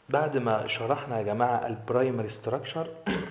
بعد ما شرحنا يا جماعة البرايمري ستراكشر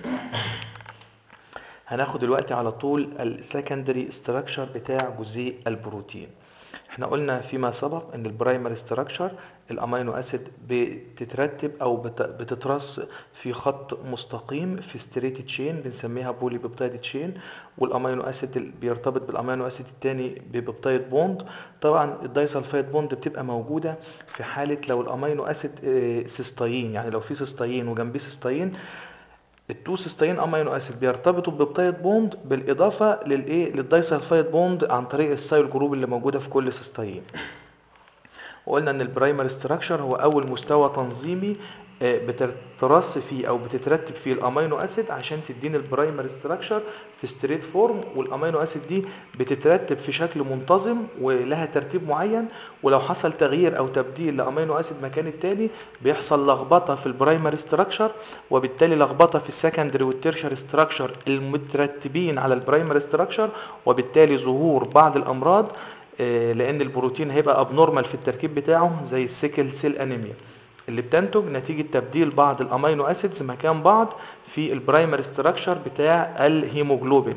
هناخد دلوقتي على طول السكندري ستراكشر بتاع جزيء البروتين احنا قلنا فيما سبق ان البرايمري ستراكشر الامينو اسيد بتترتب او بت- بتترص في خط مستقيم في ستريت تشين بنسميها بولي بيبتايد تشين والامينو اسيد اللي بيرتبط بالامينو اسيد التاني ببيبتايد بوند طبعا الدايسلفايد بوند بتبقى موجوده في حاله لو الامينو اسيد آه، سيستاين يعني لو في سيستاين وجنبيه سيستاين التو سيستاين امينو اسيد بيرتبطوا ببيبتايد بوند بالاضافه للايه للدايسلفايد بوند عن طريق السايل جروب اللي موجوده في كل سيستاين وقلنا ان البرايمري ستراكشر هو اول مستوى تنظيمي آه، بتترص فيه او بتترتب فيه الامينو اسيد عشان تديني البرايمري ستراكشر في ستريت فورم والامينو اسيد دي بتترتب في شكل منتظم ولها ترتيب معين ولو حصل تغيير او تبديل لامينو اسيد مكان التاني بيحصل لخبطه في البرايمري ستراكشر وبالتالي لخبطه في السكندري والتيرشري ستراكشر المترتبين على البرايمري ستراكشر وبالتالي ظهور بعض الامراض آه، لان البروتين هيبقى ابنورمال في التركيب بتاعه زي السيكل سيل انيميا اللي بتنتج نتيجه تبديل بعض الامينو اسيدز مكان بعض في البرايمري ستراكشر بتاع الهيموجلوبين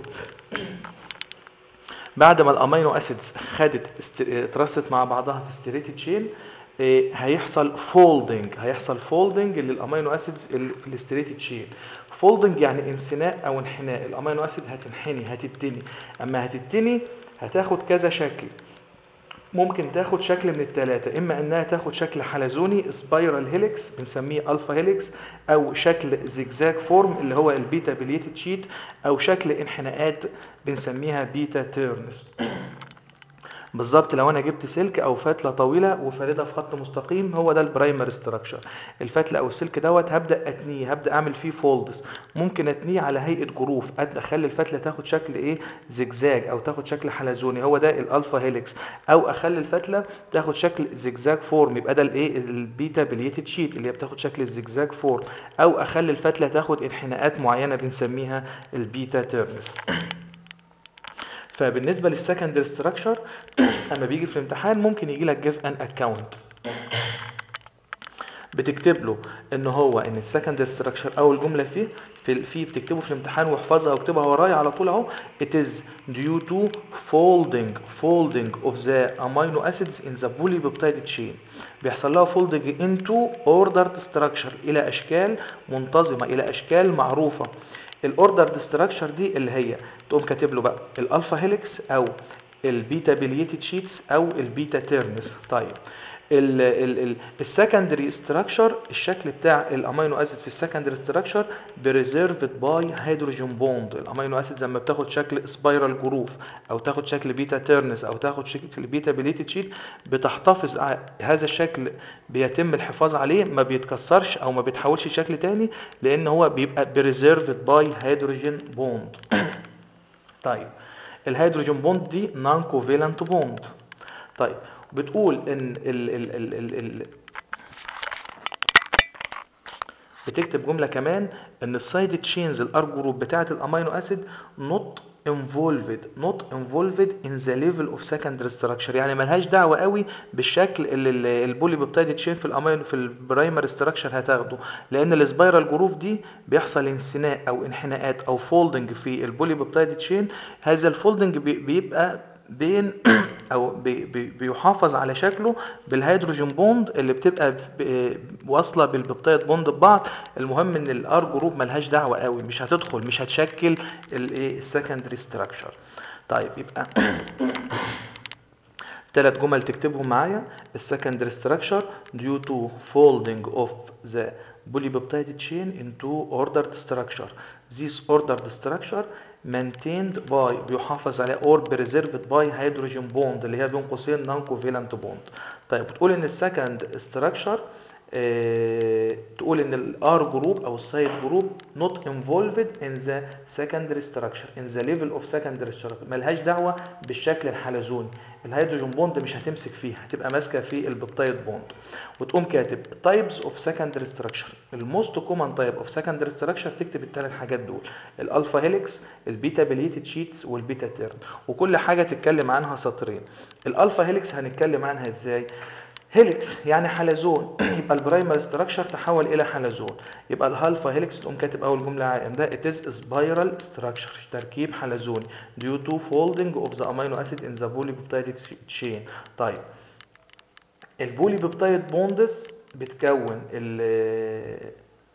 بعد ما الامينو اسيدز خدت است- اترصت مع بعضها في ستريت تشين إيه، هيحصل فولدنج هيحصل فولدنج للامينو اسيدز اللي في الستريت تشين فولدنج يعني انثناء او انحناء الامينو اسيد هتنحني هتتني اما هتتني هتاخد كذا شكل ممكن تاخد شكل من الثلاثة إما إنها تاخد شكل حلزوني سبايرال هيليكس بنسميه ألفا هيليكس أو شكل زجزاج فورم اللي هو البيتا بليتد شيت أو شكل انحناءات بنسميها بيتا تيرنز بالظبط لو انا جبت سلك او فتله طويله وفاردها في خط مستقيم هو ده البرايمر ستراكشر الفتله او السلك دوت هبدا اتنيه هبدا اعمل فيه فولدز ممكن اتنيه على هيئه جروف أد- اخلي الفتله تاخد شكل ايه زجزاج او تاخد شكل حلزوني هو ده الالفا هيليكس او اخلي الفتله تاخد شكل زجزاج فورم يبقى ده الايه البيتا بليتد شيت اللي هي بتاخد شكل الزجزاج فورم او اخلي الفتله تاخد انحناءات معينه بنسميها البيتا تيرنز فبالنسبه للسكندري ستراكشر اما بيجي في الامتحان ممكن يجي لك جيف ان اكونت بتكتب له ان هو ان السكندري ستراكشر اول جمله فيه في في بتكتبه في الامتحان واحفظها واكتبها ورايا على طول اهو it is due to folding folding of the amino acids in the polypeptide chain بيحصل لها folding into ordered structure الى اشكال منتظمه الى اشكال معروفه الاوردرد ستراكشر دي اللي هي تقوم كاتب له بقى الالفا هيليكس او البيتا بليتد شيتس او البيتا تيرنس طيب السكندري ستراكشر الشكل بتاع الامينو اسيد في السكندري ستراكشر بريزيرفد باي هيدروجين بوند الامينو اسيد لما بتاخد شكل سبايرال جروف او تاخد شكل بيتا تيرنس او تاخد شكل بيتا بليتد شيت بتحتفظ ع- هذا الشكل بيتم الحفاظ عليه ما بيتكسرش او ما بيتحولش شكل تاني لان هو بيبقى بريزيرفد باي هيدروجين بوند طيب الهيدروجين بوند دي نون كوفالنت بوند طيب بتقول ان ال ال ال ال ال بتكتب جمله كمان ان السايد تشينز الار جروب بتاعه الامينو اسيد نوت involved not involved in the level of secondary structure يعني ملهاش دعوه قوي بالشكل اللي ال- البولي بيبتايد تشين في الامينو في البرايمري ستراكشر هتاخده لان السبايرال جروف دي بيحصل انثناء او انحناءات او فولدنج في البولي بيبتايد تشين هذا الفولدنج بي- بيبقى بين او بي بي بيحافظ على شكله بالهيدروجين بوند اللي بتبقى ب- واصله بالبيبتايد بوند ببعض المهم ان الار جروب ملهاش دعوه قوي مش هتدخل مش هتشكل الايه السكندري ستراكشر طيب يبقى ثلاث جمل تكتبهم معايا السكندري ستراكشر due to folding of the polypeptide chain into ordered structure this ordered structure maintained by بيحافظ عليه or preserved by hydrogen bond اللي هي بين قوسين non covalent bond طيب بتقول ان السكند structure آه، تقول ان الار جروب او السايد جروب not involved in the secondary structure in the level of secondary structure ملهاش دعوه بالشكل الحلزوني الهيدروجين بوند مش هتمسك فيه هتبقى ماسكه في البيبتايد بوند وتقوم كاتب types of secondary structure الموست كومن تايب اوف secondary structure تكتب الثلاث حاجات دول الالفا هيليكس البيتا بليتد شيتس والبيتا تيرن وكل حاجه تتكلم عنها سطرين الالفا هيليكس هنتكلم عنها ازاي هيليكس يعني حلزون يبقى البرايمري ستراكشر تحول الى حلزون يبقى الهالفا هيليكس تقوم كاتب اول جمله عائم ده it is spiral structure تركيب حلزوني due to folding of the amino acid in the polypeptide chain طيب البولي بيبتايد بوندز بتكون ال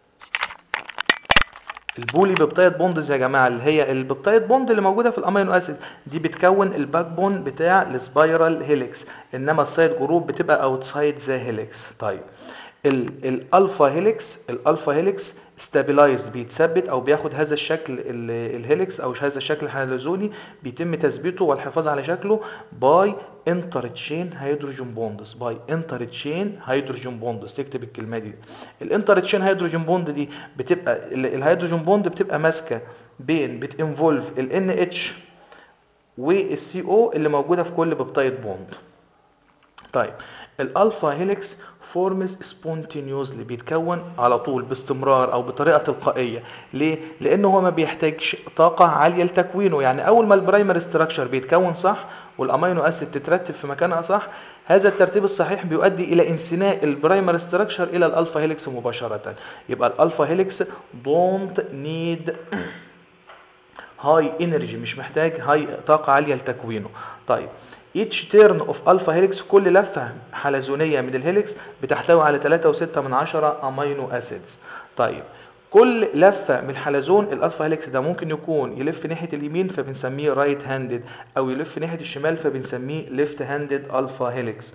البولي بيبتايد بوندز يا جماعه اللي هي البيبتايد بوند اللي موجوده في الامينو اسيد دي بتكون الباك بون بتاع السبايرال هيليكس انما السايد جروب بتبقى اوتسايد ذا هيليكس طيب الالفا هيليكس الالفا هيليكس ستابلايزد بيتثبت او بياخد هذا الشكل الهيليكس او هذا الشكل الحلزوني بيتم تثبيته والحفاظ على شكله باي انتر تشين هيدروجين بوندز باي انتر تشين هيدروجين بوندز تكتب الكلمه دي الانتر تشين هيدروجين بوند دي بتبقى الهيدروجين بوند بتبقى ماسكه بين بتنفولف ال اتش والسي او اللي موجوده في كل بيبتايد بوند طيب الالفا هيليكس فورمز سبونتينيوزلي بيتكون على طول باستمرار او بطريقه تلقائيه ليه لانه هو ما بيحتاجش طاقه عاليه لتكوينه يعني اول ما البرايمري ستراكشر بيتكون صح والامينو اسيد تترتب في مكانها صح هذا الترتيب الصحيح بيؤدي الى انسناء البرايمري ستراكشر الى الالفا هيليكس مباشره يبقى الالفا هيليكس دونت نيد هاي انرجي مش محتاج هاي طاقه عاليه لتكوينه طيب each turn of alpha helix كل لفة حلزونية من الهيليكس بتحتوي على 3.6 من عشرة امينو اسيدز طيب كل لفة من الحلزون الالفا هيليكس ده ممكن يكون يلف ناحية اليمين فبنسميه رايت هاندد او يلف ناحية الشمال فبنسميه ليفت هاندد الفا هيليكس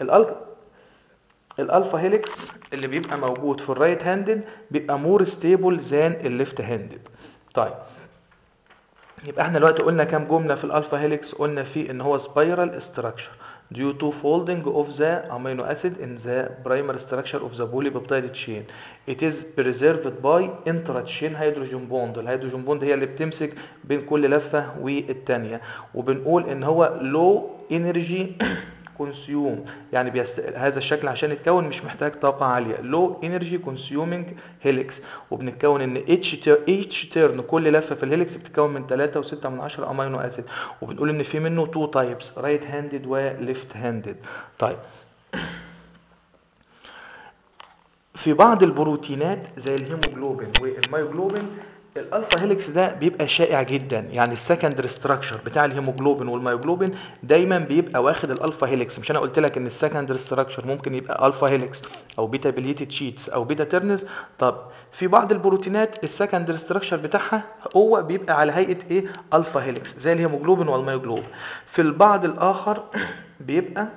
الالفا هيليكس اللي بيبقى موجود في الرايت هاندد بيبقى مور ستيبل ذان الليفت هاندد طيب يبقى احنا دلوقتي قلنا كام جمله في الالفا هيليكس قلنا فيه ان هو سبايرال ستراكشر due to folding of the amino acid in the primary structure of the polypeptide chain. It is preserved by intra-chain hydrogen bond. الهيدروجين بوند هي اللي بتمسك بين كل لفة والتانية وبنقول ان هو low energy كونسيوم يعني بيست... هذا الشكل عشان يتكون مش محتاج طاقة عالية لو انرجي كونسيومينج هيليكس وبنتكون ان اتش اتش تيرن كل لفة في الهيليكس بتتكون من 3 و6 من 10 امينو اسيد وبنقول ان في منه تو تايبس رايت هاندد وليفت هاندد طيب في بعض البروتينات زي الهيموجلوبين والمايوجلوبين الالفا هيليكس ده بيبقى شائع جدا يعني السكندري ستراكشر بتاع الهيموجلوبين والمايوجلوبين دايما بيبقى واخد الالفا هيليكس مش انا قلت لك ان السكندري ستراكشر ممكن يبقى الفا هيليكس او بيتا بليتد شيتس او بيتا تيرنز طب في بعض البروتينات السكندري ستراكشر بتاعها هو بيبقى على هيئه ايه الفا هيليكس زي الهيموجلوبين والمايوجلوبين في البعض الاخر بيبقى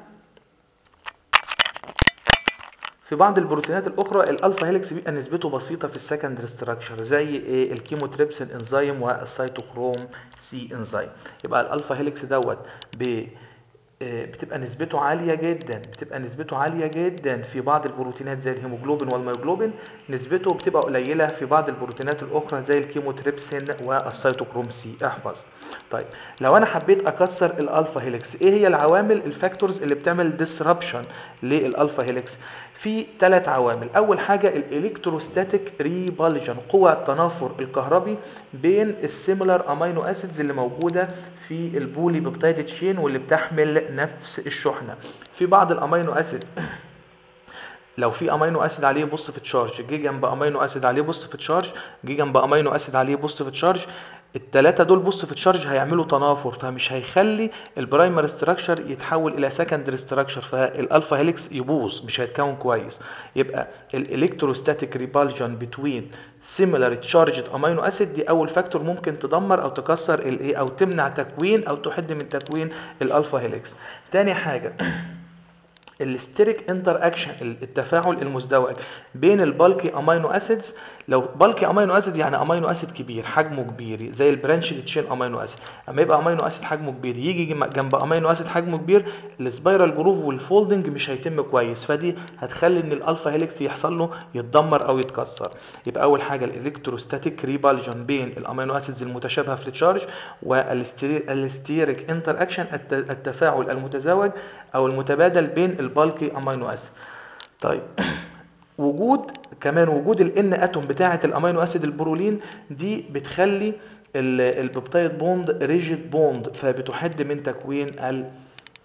في بعض البروتينات الاخرى الالفا هيليكس بيبقى نسبته بسيطه في السكندري ستراكشر زي ايه الكيموتريبسين انزيم والسيتوكروم سي انزيم يبقى الالفا هيليكس دوت ب بتبقى نسبته عاليه جدا بتبقى نسبته عاليه جدا في بعض البروتينات زي الهيموجلوبين والميوجلوبين نسبته بتبقى قليله في بعض البروتينات الاخرى زي الكيموتريبسين والسيتوكروم سي احفظ طيب لو انا حبيت اكسر الالفا هيليكس ايه هي العوامل الفاكتورز اللي بتعمل ديسربشن للالفا هيليكس في ثلاث عوامل اول حاجه الالكتروستاتيك ريبالجن قوى التنافر الكهربي بين السيميلار امينو اسيدز اللي موجوده في البولي بيبتايد تشين واللي بتحمل نفس الشحنه في بعض الامينو اسيد لو في امينو اسيد عليه بوزيتيف تشارج جه جنب امينو اسيد عليه بوزيتيف تشارج جه جنب امينو اسيد عليه بوزيتيف تشارج التلاتة دول بص في تشارج هيعملوا تنافر فمش هيخلي البرايمري ستراكشر يتحول الى سكندري ستراكشر فالالفا هيليكس يبوظ مش هيتكون كويس يبقى الالكتروستاتيك ريبالجن بتوين سيميلار تشارجد امينو اسيد دي اول فاكتور ممكن تدمر او تكسر الايه او تمنع تكوين او تحد من تكوين الالفا هيليكس تاني حاجه الستيريك انتر اكشن التفاعل المزدوج بين البالكي امينو اسيدز لو بالكي امينو اسيد يعني امينو اسيد كبير حجمه كبير زي البرانش تشين امينو اسيد اما يبقى امينو اسيد حجمه كبير يجي جنب امينو اسيد حجمه كبير السبايرال جروف والفولدنج مش هيتم كويس فدي هتخلي ان الالفا هيليكس يحصل له يتدمر او يتكسر يبقى اول حاجه الالكتروستاتيك ريبالجن بين الامينو اسيدز المتشابهه في التشارج والستيريك انتر اكشن التفاعل المتزاوج او المتبادل بين البالكي امينو اسيد طيب وجود كمان وجود الان اتوم بتاعه الامينو اسيد البرولين دي بتخلي البيبتايد بوند ريجيد بوند فبتحد من تكوين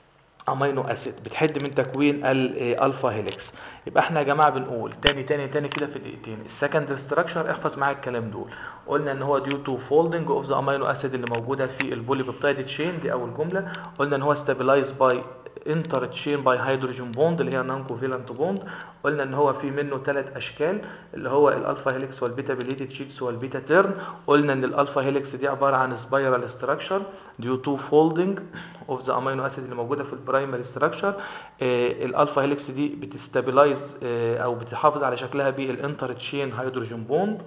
امينو اسيد بتحد من تكوين الالفا هيليكس يبقى احنا يا جماعه بنقول تاني تاني تاني كده في دقيقتين السكندري ستراكشر احفظ معايا الكلام دول قلنا ان هو ديو تو فولدنج اوف ذا امينو اسيد اللي موجوده في البولي بيبتايد تشين دي اول جمله قلنا ان هو ستابلايز باي انتر تشين باي هيدروجين بوند اللي هي نون كوفيلنت بوند قلنا ان هو في منه ثلاث اشكال اللي هو الالفا هيليكس والبيتا بليتد شيتس والبيتا تيرن قلنا ان الالفا هيليكس دي عباره عن سبايرال ستراكشر ديو تو فولدنج اوف ذا امينو اسيد اللي موجوده في البرايمري ستراكشر الالفا هيليكس دي بتستابلايز آه او بتحافظ على شكلها بالانتر تشين هيدروجين بوند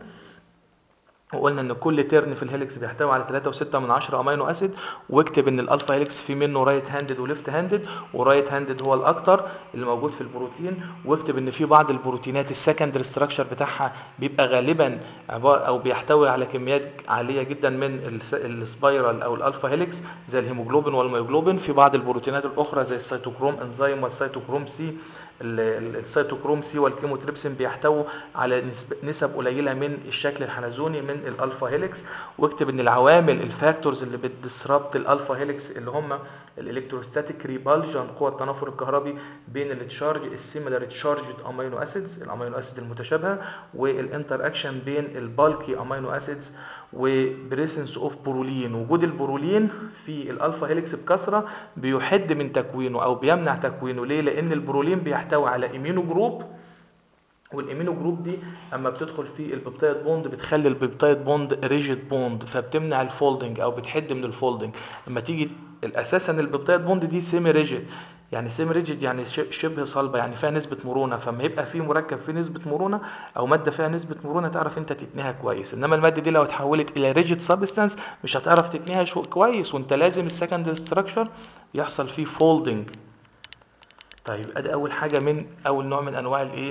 وقلنا ان كل تيرن في الهيليكس بيحتوي على 3.6 من 10 امينو اسيد واكتب ان الالفا هيليكس في منه رايت هاندد وليفت هاندد ورايت هاندد هو الاكتر اللي موجود في البروتين واكتب ان في بعض البروتينات السكندري ستراكشر بتاعها بيبقى غالبا عباره او بيحتوي على كميات عاليه جدا من السبايرال او الالفا هيليكس زي الهيموجلوبين والميوجلوبين في بعض البروتينات الاخرى زي السيتوكروم انزيم والسيتوكروم سي السيتوكروم سي والكيموتريبسين بيحتووا على نسب قليله من الشكل الحلزوني من الالفا هيليكس واكتب ان العوامل الفاكتورز اللي بتدسربت الالفا هيليكس اللي هم الالكتروستاتيك ريبالجن قوه التنافر الكهربي بين التشارج السيميلار تشارجد امينو اسيدز الامينو اسيد المتشابهه والانتر اكشن بين البالكي امينو اسيدز وبريسنس اوف برولين وجود البرولين في الالفا هيليكس بكثره بيحد من تكوينه او بيمنع تكوينه ليه لان البرولين بيحتوي على امينو جروب والامينو جروب دي اما بتدخل في البيبتايد بوند بتخلي البيبتايد بوند ريجيد بوند فبتمنع الفولدنج او بتحد من الفولدنج اما تيجي اساسا البيبتايد بوند دي سيمي ريجيد يعني سيمي ريجيد يعني شبه صلبه يعني فيها نسبه مرونه فما يبقى في مركب فيه نسبه مرونه او ماده فيها نسبه مرونه تعرف انت تتنيها كويس انما الماده دي لو اتحولت الى ريجيد سبستانس مش هتعرف تتنيها شو كويس وانت لازم السكند ستراكشر يحصل فيه فولدنج طيب ادي اول حاجه من اول نوع من انواع الايه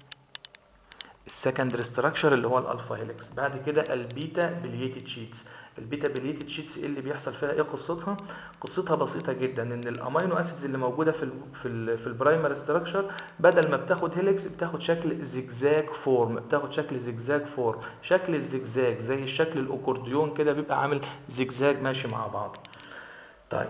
السكندري ستراكشر اللي هو الالفا هيليكس بعد كده البيتا بلييتد شيتس البيتا بلييتد شيتس ايه اللي بيحصل فيها ايه قصتها قصتها بسيطه جدا ان الامينو اسيدز اللي موجوده في ال في ال في البرايمري ستراكشر بدل ما بتاخد هيليكس بتاخد شكل زجزاج فورم بتاخد شكل زجزاج فورم شكل الزجزاج زي الشكل الاكورديون كده بيبقى عامل زجزاج ماشي مع بعض طيب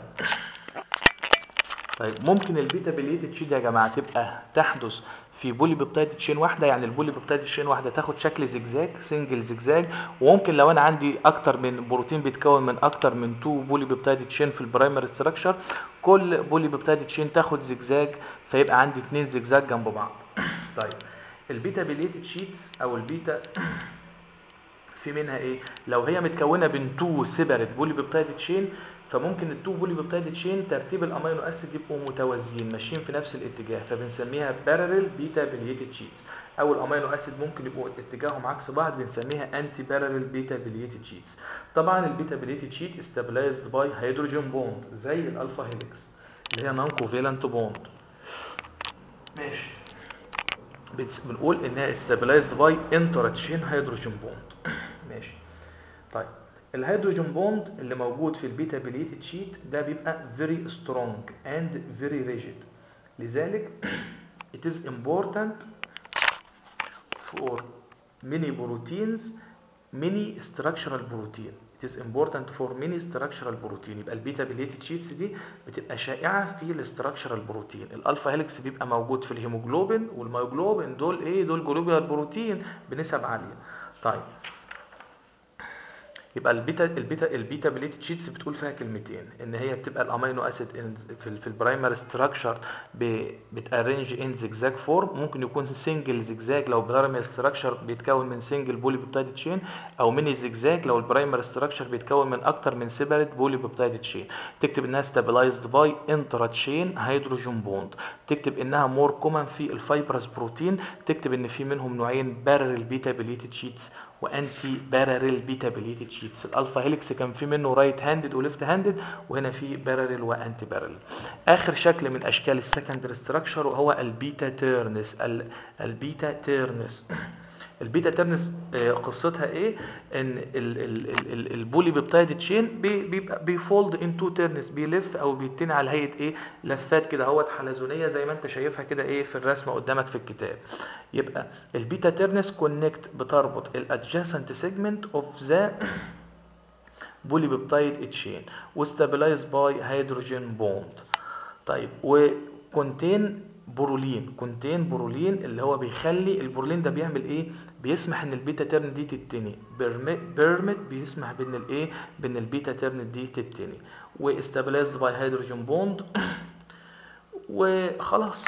طيب ممكن البيتا بلييتد شيت يا جماعه تبقى تحدث في بولي بيبتايد تشين واحده يعني البولي بيبتايد تشين واحده تاخد شكل زجزاج سنجل زجزاج وممكن لو انا عندي اكتر من بروتين بيتكون من اكتر من 2 بولي بيبتايد تشين في البرايمري ستراكشر كل بولي بيبتايد تشين تاخد زجزاج فيبقى عندي اثنين زجزاج جنب بعض طيب البيتا بليتد شيتس او البيتا في منها ايه لو هي متكونه من 2 سيبريت بولي بيبتايد تشين فممكن التو بولي بيبتايد تشين ترتيب الامينو اسيد يبقوا متوازيين ماشيين في نفس الاتجاه فبنسميها بارلل بيتا بلييتد شيتس او الامينو اسيد ممكن يبقوا اتجاههم عكس بعض بنسميها انتي بارلل بيتا بلييتد شيتس طبعا البيتا بلييتد شيت استابلايزد باي هيدروجين بوند زي الالفا هيليكس اللي هي نون كوفيلنت بوند ماشي بنقول انها استابلايزد باي انتر تشين هيدروجين بوند ماشي طيب الهيدروجين بوند اللي موجود في البيتا بليتد شيت ده بيبقى very strong and very rigid لذلك it is important for many proteins many structural protein it is important for many structural protein يبقى البيتا بليتد شيتس دي بتبقى شائعه في الاستراكشرال بروتين الالفا هيليكس بيبقى موجود في الهيموجلوبين والميوجلوبين دول ايه دول جلوبيال بروتين بنسب عاليه طيب يبقى البيتا البيتا البيتا بليتد شيتس بتقول فيها كلمتين ان هي بتبقى الامينو اسيد في في البرايمري ستراكشر بتارنج ان زجزاج فورم ممكن يكون سنجل زجزاج لو البرايمري ستراكشر بيتكون من سنجل بولي بيبتايد تشين او ميني زجزاج لو البرايمري ستراكشر بيتكون من اكتر من سيبريت بولي بيبتايد تشين تكتب انها ستابلايزد باي انترا تشين هيدروجين بوند تكتب انها مور كومن في الفايبرس بروتين تكتب ان في منهم نوعين بارل بيتا بليتد شيتس وانتي بارل بيتا بليتد شيتس الالفا هيليكس كان في منه رايت هاندد وليفت هاندد وهنا في بارل وانتي بارل اخر شكل من اشكال السكندري ستراكشر وهو البيتا تيرنس البيتا تيرنس البيتا تيرنس قصتها ايه ان البولي بيبتايد تشين بيبقى بيفولد ان تو تيرنس بيلف او بيتني على هيئه ايه لفات كده اهوت حلزونيه زي ما انت شايفها كده ايه في الرسمه قدامك في الكتاب يبقى البيتا تيرنس كونكت بتربط الادجاسنت سيجمنت اوف ذا بولي بيبتايد تشين وستابلايز باي هيدروجين بوند طيب وكونتين برولين كونتين برولين اللي هو بيخلي البرولين ده بيعمل ايه بيسمح ان البيتا تيرن دي تتني بيرمت بيسمح بان الايه بان البيتا تيرن دي تتني واستابلايزد باي هيدروجين بوند وخلاص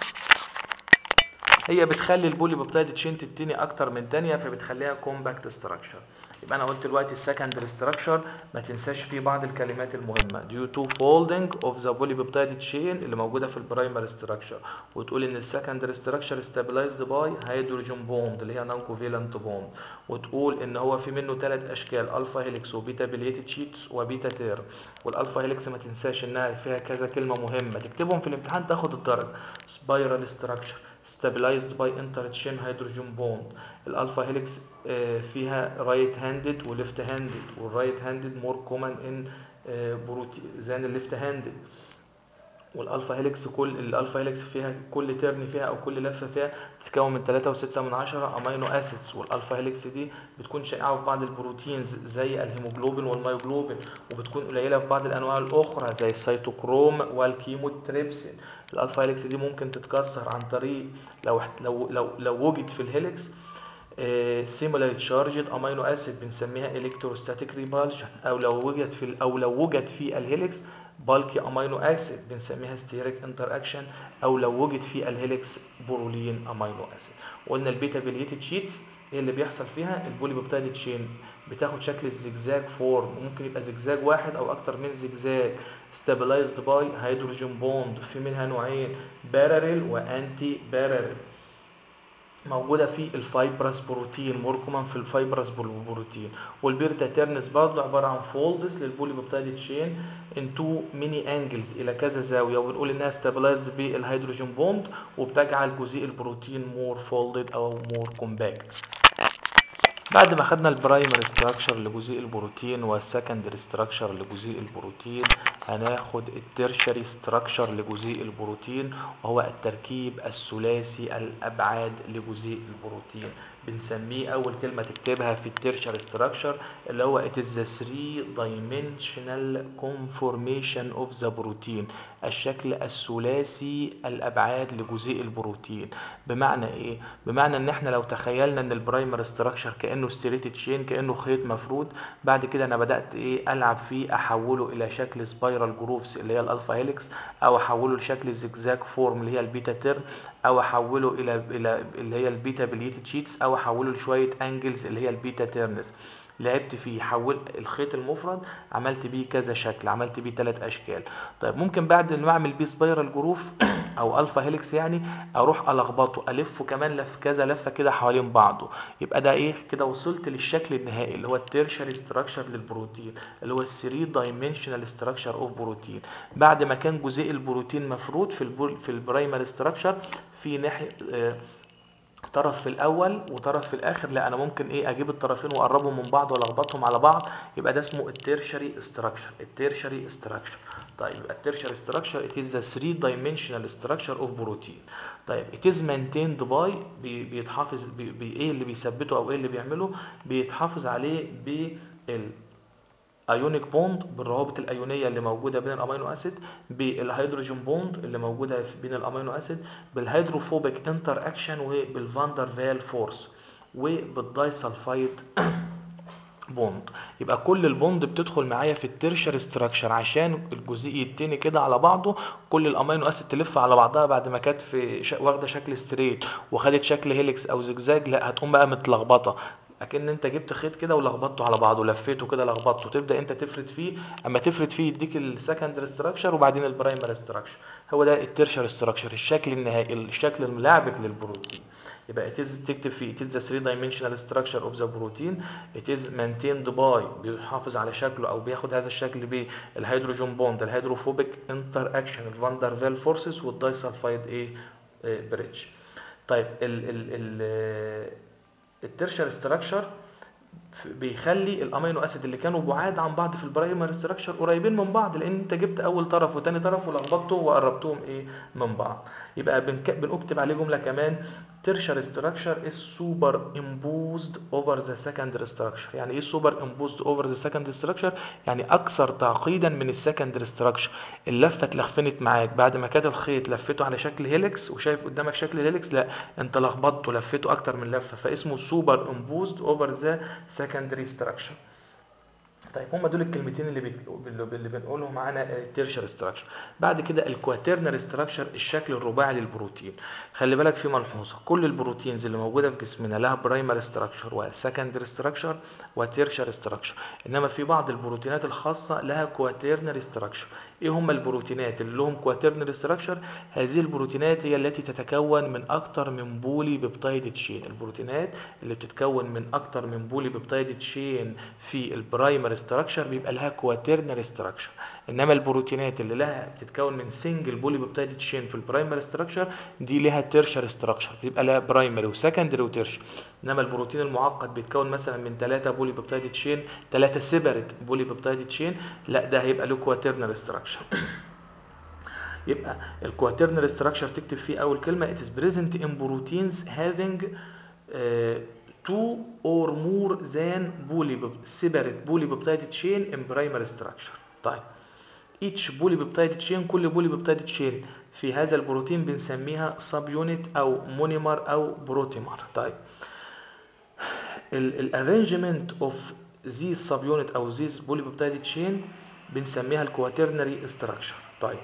هي بتخلي البولي بيبتايد تشين تتني اكتر من تانية فبتخليها كومباكت ستراكشر يبقى انا قلت دلوقتي السكندري ستراكشر ما تنساش فيه بعض الكلمات المهمه due to folding of the polypeptide chain اللي موجوده في البرايمري ستراكشر وتقول ان السكندري ستراكشر stabilized by هيدروجين بوند اللي هي نون كوفيلنت بوند وتقول ان هو في منه ثلاث اشكال الفا هيليكس وبيتا بليتد شيتس وبيتا تير والالفا هيليكس ما تنساش انها فيها كذا كلمه مهمه تكتبهم في الامتحان تاخد الدرجه سبايرال ستراكشر stabilized by interchain hydrogen bond الالفا هيليكس فيها رايت هاندد وليفت هاندد والرايت هاندد مور كومن ان بروتين ذان الليفت هاندد والالفا هيليكس كل الالفا هيليكس فيها كل ترن فيها او كل لفه فيها تتكون من 3.6 من 10 امينو اسيدز والالفا هيليكس دي بتكون شائعه في بعض البروتينز زي الهيموجلوبين والمايوجلوبين وبتكون قليله في بعض الانواع الاخرى زي السيتوكروم والكيموتريبسين الالفا هيليكس دي ممكن تتكسر عن طريق لو لو لو لو وجد في الهيليكس سيميلار تشارجد امينو اسيد بنسميها الكتروستاتيك ريبالشن او لو وجد في او لو وجد في الهيليكس بالكي امينو اسيد بنسميها ستيريك انتر اكشن او لو وجد في الهيليكس بورولين امينو اسيد قلنا البيتا بليتد شيتس ايه اللي بيحصل فيها البولي بيبتايد تشين بتاخد شكل الزجزاج فورم ممكن يبقى زجزاج واحد او اكتر من زجزاج stabilized باي هيدروجين بوند في منها نوعين باراليل وانتي باراليل موجودة في الفايبرس بروتين مور كومن في الفايبرس بروتين والبيرتا تيرنس برضه عبارة عن فولدز للبولي بيبتايد تشين ان تو ميني انجلز الى كذا زاوية وبنقول انها ستابلايزد بالهيدروجين بوند وبتجعل جزيء البروتين مور فولدد او مور كومباكت بعد ما خدنا البرايمري ستراكشر لجزيء البروتين والسكندري ستراكشر لجزيء البروتين هناخد الترشري ستراكشر لجزيء البروتين وهو التركيب الثلاثي الابعاد لجزيء البروتين بنسميه اول كلمه تكتبها في الترشري ستراكشر اللي هو it is the three dimensional conformation of the protein الشكل الثلاثي الابعاد لجزيء البروتين بمعنى ايه بمعنى ان احنا لو تخيلنا ان البرايمر ستراكشر كانه ستريتد تشين كانه خيط مفرود بعد كده انا بدات ايه العب فيه احوله الى شكل سبايرال جروفز اللي هي الالفا هيليكس او احوله لشكل زجزاج فورم اللي هي البيتا تيرن او احوله الى الى اللي هي البيتا بليتد شيتس او احوله لشويه انجلز اللي هي البيتا تيرنز لعبت فيه حول الخيط المفرد عملت بيه كذا شكل عملت بيه ثلاث اشكال طيب ممكن بعد ما اعمل بيه سبايرال جروف او الفا هيليكس يعني اروح الخبطه الفه كمان لف كذا لفه كده حوالين بعضه يبقى ده ايه كده وصلت للشكل النهائي اللي هو التيرشري ستراكشر للبروتين اللي هو الثري دايمنشنال ستراكشر اوف بروتين بعد ما كان جزيء البروتين مفروض في البر... في البرايمري ستراكشر في ناحيه آه طرف في الاول وطرف في الاخر لا انا ممكن ايه اجيب الطرفين واقربهم من بعض والخبطهم على بعض يبقى ده اسمه التيرشري ستراكشر التيرشري ستراكشر طيب يبقى التيرشري ستراكشر it is the three dimensional structure of protein طيب it is maintained by بي بيتحافظ بي بي ايه اللي بيثبته او ايه اللي بيعمله بيتحافظ عليه بال ايونيك بوند بالروابط الايونيه اللي موجوده بين الامينو اسيد بالهيدروجين بوند اللي موجوده بين الامينو اسيد بالهيدروفوبيك انتر اكشن وبالفاندر فال فورس وبالدايسلفايد بوند يبقى كل البوند بتدخل معايا في الترشر ستراكشر عشان الجزيء يتني كده على بعضه كل الامينو اسيد تلف على بعضها بعد ما كانت في ش... واخده شكل ستريت وخدت شكل هيليكس او زجزاج لا هتقوم بقى متلخبطه اكن انت جبت خيط كده ولخبطته على بعضه لفيته كده لخبطته تبدا انت تفرد فيه اما تفرد فيه يديك السكندري ستراكشر وبعدين البرايمري ستراكشر هو ده الترشر ستراكشر الشكل النهائي الشكل الملعبك للبروتين يبقى it is تكتب فيه it is the three dimensional structure of the protein it is maintained by بيحافظ على شكله او بياخد هذا الشكل بالهيدروجين بوند الهيدروفوبيك انتر اكشن الفاندر فيل فورسز والدايسلفايد ايه بريدج طيب ال ال ال الترشر ستراكشر بيخلي الامينو اسيد اللي كانوا بعاد عن بعض في البرايمري ستراكشر قريبين من بعض لان انت جبت اول طرف وتاني طرف ولخبطتهم وقربتهم ايه من بعض يبقى بنك... بنكتب عليه جمله كمان tertiary structure is superimposed over the secondary structure يعني ايه superimposed over the secondary structure يعني اكثر تعقيدا من السكندري structure اللفه اتلخفنت معاك بعد ما كانت الخيط لفته على شكل هيلكس وشايف قدامك شكل هيلكس لا انت لخبطته لفته اكتر من لفه فاسمه superimposed over the secondary structure طيب هم دول الكلمتين اللي بيك... اللي بنقولهم معانا التيرشر ستراكشر بعد كده الكواترنري ستراكشر الشكل الرباعي للبروتين خلي بالك في ملحوظه كل البروتينز اللي موجوده في جسمنا لها برايمري ستراكشر وسكندري ستراكشر وتيرشر ستراكشر انما في بعض البروتينات الخاصه لها كواترنري ستراكشر ايه هم البروتينات اللي لهم كواترنري ستراكشر هذه البروتينات هي التي تتكون من اكتر من بولي بيبتايد تشين البروتينات اللي بتتكون من اكتر من بولي بيبتايد تشين في البرايمري ستراكشر بيبقى لها كواترنري ستراكشر انما البروتينات اللي لها بتتكون من سنجل بولي بيبتايد تشين في البرايمري ستراكشر دي لها تيرشر ستراكشر بيبقى لها برايمري وسكندري وتيرشر انما البروتين المعقد بيتكون مثلا من 3 بولي بيبتايد تشين 3 سيبريت بولي بيبتايد تشين لا ده هيبقى له كواترنري ستراكشر يبقى الكواترنري ستراكشر تكتب فيه اول كلمه it is present in proteins having uh, two or more than poly separate polypeptide chain in primary structure طيب each polypeptide chain كل polypeptide chain في هذا البروتين بنسميها سب يونت او مونيمر او بروتيمر طيب الارينجمنت اوف ذيس سب يونت او ذيس polypeptide chain بنسميها الكواترنري ستراكشر طيب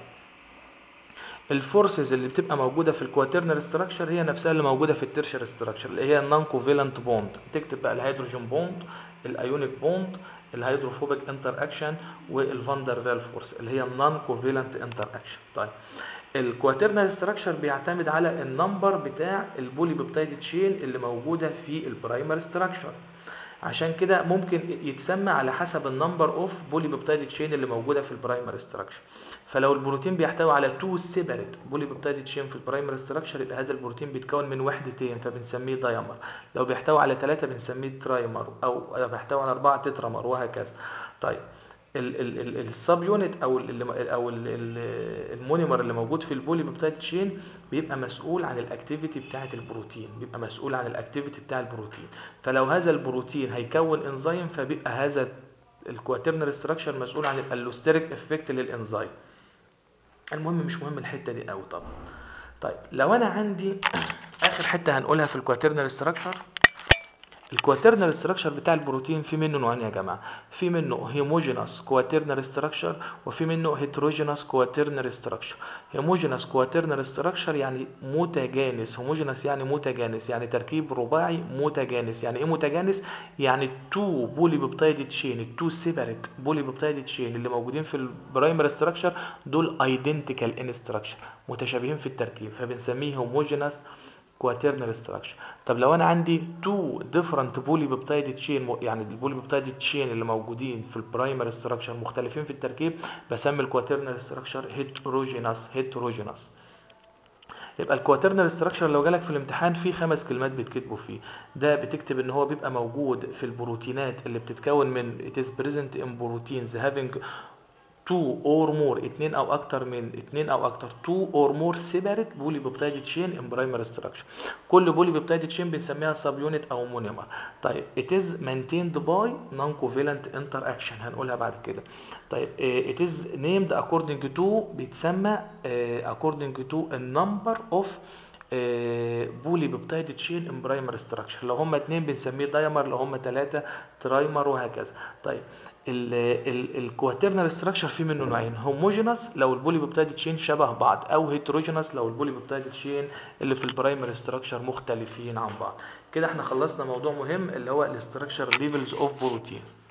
الفورسز اللي بتبقى موجوده في الكواترنري ستراكشر هي نفسها اللي موجوده في الترشر ستراكشر اللي هي النون كوفيلنت بوند تكتب بقى الهيدروجين بوند الايونيك بوند الهيدروفوبيك انتر اكشن والفاندر فال فورس اللي هي النون كوفيلنت انتر اكشن طيب الكواترنري ستراكشر بيعتمد على النمبر بتاع البولي بيبتايد تشين اللي موجوده في البرايمري ستراكشر عشان كده ممكن يتسمى على حسب النمبر اوف بولي بيبتايد تشين اللي موجوده في البرايمري ستراكشر فلو البروتين بيحتوي على تو سيبريت بولي بيبتايد تشين في البرايمري ستراكشر يبقى هذا البروتين بيتكون من وحدتين فبنسميه دايمر لو بيحتوي على ثلاثه بنسميه ترايمر او بيحتوي على اربعه تترامر وهكذا طيب السب يونت او ال او ال المونيمر اللي موجود في البولي بيبتايد تشين بيبقى مسؤول عن الاكتيفيتي بتاعه البروتين بيبقى مسؤول عن الاكتيفيتي بتاع البروتين فلو هذا البروتين هيكون انزيم فبيبقى هذا الكواترنري ستراكشر مسؤول عن الالوستيريك افكت للانزيم المهم مش مهم الحته دي قوي طبعا طيب لو انا عندي اخر حته هنقولها في الكواترنري ستراكشر الكواترنري ستراكشر بتاع البروتين في منه نوعين يا جماعه في منه هيموجينس كواترنري ستراكشر وفي منه هيتروجينس كواترنري ستراكشر هيموجينس كواترنري ستراكشر يعني متجانس هيموجينس يعني متجانس يعني تركيب رباعي متجانس يعني ايه متجانس يعني التو بولي بيبتايد تشين التو سيبريت بولي بيبتايد تشين اللي موجودين في البرايمري ستراكشر دول ايدنتيكال ان ستراكشر متشابهين في التركيب فبنسميه هيموجينس كواترنري ستراكشر طب لو انا عندي تو ديفرنت بولي بيبتايد تشين يعني البولي بيبتايد تشين اللي موجودين في البرايمري ستراكشر مختلفين في التركيب بسمي الكواترنري ستراكشر هيتروجينس هيتروجينس يبقى الكواترنري ستراكشر لو جالك في الامتحان في خمس كلمات بيتكتبوا فيه ده بتكتب ان هو بيبقى موجود في البروتينات اللي بتتكون من it is present in proteins having two or more اتنين او اكتر من اتنين او اكتر two or more separate بولي بيبتايد تشين in primary structure كل بولي بيبتايد تشين بنسميها سب يونت او مونيمر طيب it is maintained by non-covalent interaction هنقولها بعد كده طيب it is named according to بيتسمى according to a number of بولي بيبتايد تشين ان برايمر ستراكشر لو هم اتنين بنسميه دايمر لو هم ثلاثه ترايمر وهكذا طيب الكواترنال ستراكشر فيه منه نوعين هوموجينس لو البولي بيبتايد تشين شبه بعض او هيتروجينس لو البولي بيبتايد تشين اللي في البرايمري ستراكشر مختلفين عن بعض كده احنا خلصنا موضوع مهم اللي هو الاستراكشر ليفلز اوف بروتين